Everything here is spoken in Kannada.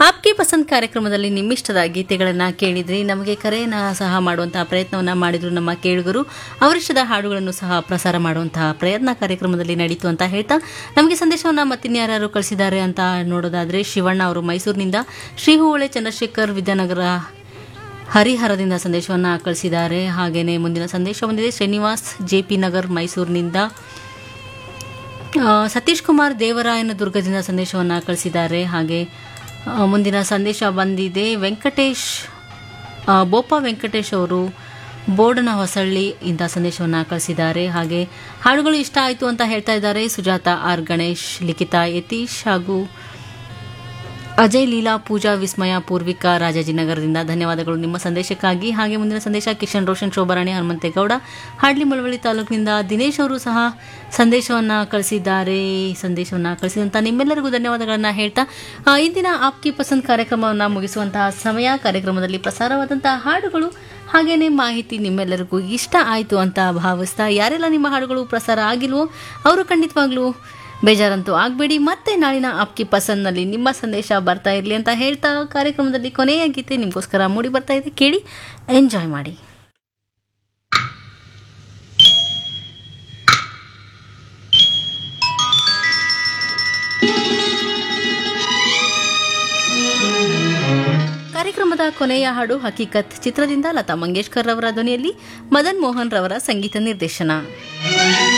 ಆಪ್ಗೆ ಪಸಂದ್ ಕಾರ್ಯಕ್ರಮದಲ್ಲಿ ನಿಮ್ಮಿಷ್ಟದ ಗೀತೆಗಳನ್ನು ಕೇಳಿದ್ರಿ ನಮಗೆ ಕರೆಯನ್ನು ಸಹ ಮಾಡುವಂತಹ ಪ್ರಯತ್ನವನ್ನು ಮಾಡಿದ್ರು ನಮ್ಮ ಕೇಳುಗರು ಅವರಿಷ್ಟದ ಹಾಡುಗಳನ್ನು ಸಹ ಪ್ರಸಾರ ಮಾಡುವಂತಹ ಪ್ರಯತ್ನ ಕಾರ್ಯಕ್ರಮದಲ್ಲಿ ನಡೀತು ಅಂತ ಹೇಳ್ತಾ ನಮಗೆ ಸಂದೇಶವನ್ನು ಮತ್ತಿನ್ಯಾರು ಕಳಿಸಿದ್ದಾರೆ ಅಂತ ನೋಡೋದಾದ್ರೆ ಶಿವಣ್ಣ ಅವರು ಮೈಸೂರಿನಿಂದ ಶ್ರೀಹೂಳೆ ಚಂದ್ರಶೇಖರ್ ವಿದ್ಯಾನಗರ ಹರಿಹರದಿಂದ ಸಂದೇಶವನ್ನು ಕಳಿಸಿದ್ದಾರೆ ಹಾಗೆಯೇ ಮುಂದಿನ ಸಂದೇಶ ಬಂದಿದೆ ಶ್ರೀನಿವಾಸ್ ಜೆ ಪಿ ನಗರ್ ಮೈಸೂರಿನಿಂದ ಆ, ಸತೀಶ್ ಕುಮಾರ್ ದೇವರಾಯನ ದುರ್ಗದಿಂದ ಸಂದೇಶವನ್ನು ಕಳಿಸಿದ್ದಾರೆ ಹಾಗೆ ಆ, ಮುಂದಿನ ಸಂದೇಶ ಬಂದಿದೆ ವೆಂಕಟೇಶ್ ಆ, ಬೋಪ ವೆಂಕಟೇಶ್ ಅವರು ಬೋರ್ಡನ ಹೊಸಳ್ಳಿ ಇಂಥ ಸಂದೇಶವನ್ನು ಕಳಿಸಿದ್ದಾರೆ ಹಾಗೆ ಹಾಡುಗಳು ಇಷ್ಟ ಆಯಿತು ಅಂತ ಹೇಳ್ತಾ ಇದ್ದಾರೆ ಸುಜಾತ ಆರ್ ಗಣೇಶ್ ಲಿಖಿತಾ ಯತೀಶ್ ಹಾಗೂ ಅಜಯ್ ಲೀಲಾ ಪೂಜಾ ವಿಸ್ಮಯ ಪೂರ್ವಿಕಾ ರಾಜಾಜಿನಗರದಿಂದ ಧನ್ಯವಾದಗಳು ನಿಮ್ಮ ಸಂದೇಶಕ್ಕಾಗಿ ಹಾಗೆ ಮುಂದಿನ ಸಂದೇಶ ಕಿಶನ್ ರೋಷನ್ ಶೋಭರಾಣಿ ಹನುಮಂತೇಗೌಡ ಹಾಡ್ಲಿ ಮಳವಳ್ಳಿ ತಾಲೂಕಿನಿಂದ ದಿನೇಶ್ ಅವರು ಸಹ ಸಂದೇಶವನ್ನು ಕಳಿಸಿದ್ದಾರೆ ಸಂದೇಶವನ್ನು ಕಳಿಸಿದಂಥ ನಿಮ್ಮೆಲ್ಲರಿಗೂ ಧನ್ಯವಾದಗಳನ್ನು ಹೇಳ್ತಾ ಆ, ಇಂದಿನ ಆಪ್ಕಿ ಪಸಂದ್ ಕಾರ್ಯಕ್ರಮವನ್ನು ಮುಗಿಸುವಂತಹ ಸಮಯ ಕಾರ್ಯಕ್ರಮದಲ್ಲಿ ಪ್ರಸಾರವಾದಂತಹ ಹಾಡುಗಳು ಹಾಗೇನೇ ಮಾಹಿತಿ ನಿಮ್ಮೆಲ್ಲರಿಗೂ ಇಷ್ಟ ಆಯಿತು ಅಂತ ಭಾವಿಸ್ತಾ ಯಾರೆಲ್ಲ ನಿಮ್ಮ ಹಾಡುಗಳು ಪ್ರಸಾರ ಆಗಿಲ್ವೋ ಅವರು ಖಂಡಿತವಾಗ್ಲೂ ಬೇಜಾರಂತೂ ಆಗಬೇಡಿ ಮತ್ತೆ ನಾಳಿನ ಆಪ್ಕಿ ಪಸಂದ್ನಲ್ಲಿ ನಿಮ್ಮ ಸಂದೇಶ ಬರ್ತಾ ಇರಲಿ ಅಂತ ಹೇಳ್ತಾ ಕಾರ್ಯಕ್ರಮದಲ್ಲಿ ಕೊನೆಯ ಗೀತೆ ನಿಮಗೋಸ್ಕರ ಮೂಡಿ ಬರ್ತಾ ಇದೆ ಕೇಳಿ ಎಂಜಾಯ್ ಮಾಡಿ ಕಾರ್ಯಕ್ರಮದ ಕೊನೆಯ ಹಾಡು ಹಕೀಕತ್ ಚಿತ್ರದಿಂದ ಲತಾ ಮಂಗೇಶ್ಕರ್ ರವರ ಧ್ವನಿಯಲ್ಲಿ ಮದನ್ ಮೋಹನ್ ರವರ ಸಂಗೀತ ನಿರ್ದೇಶನ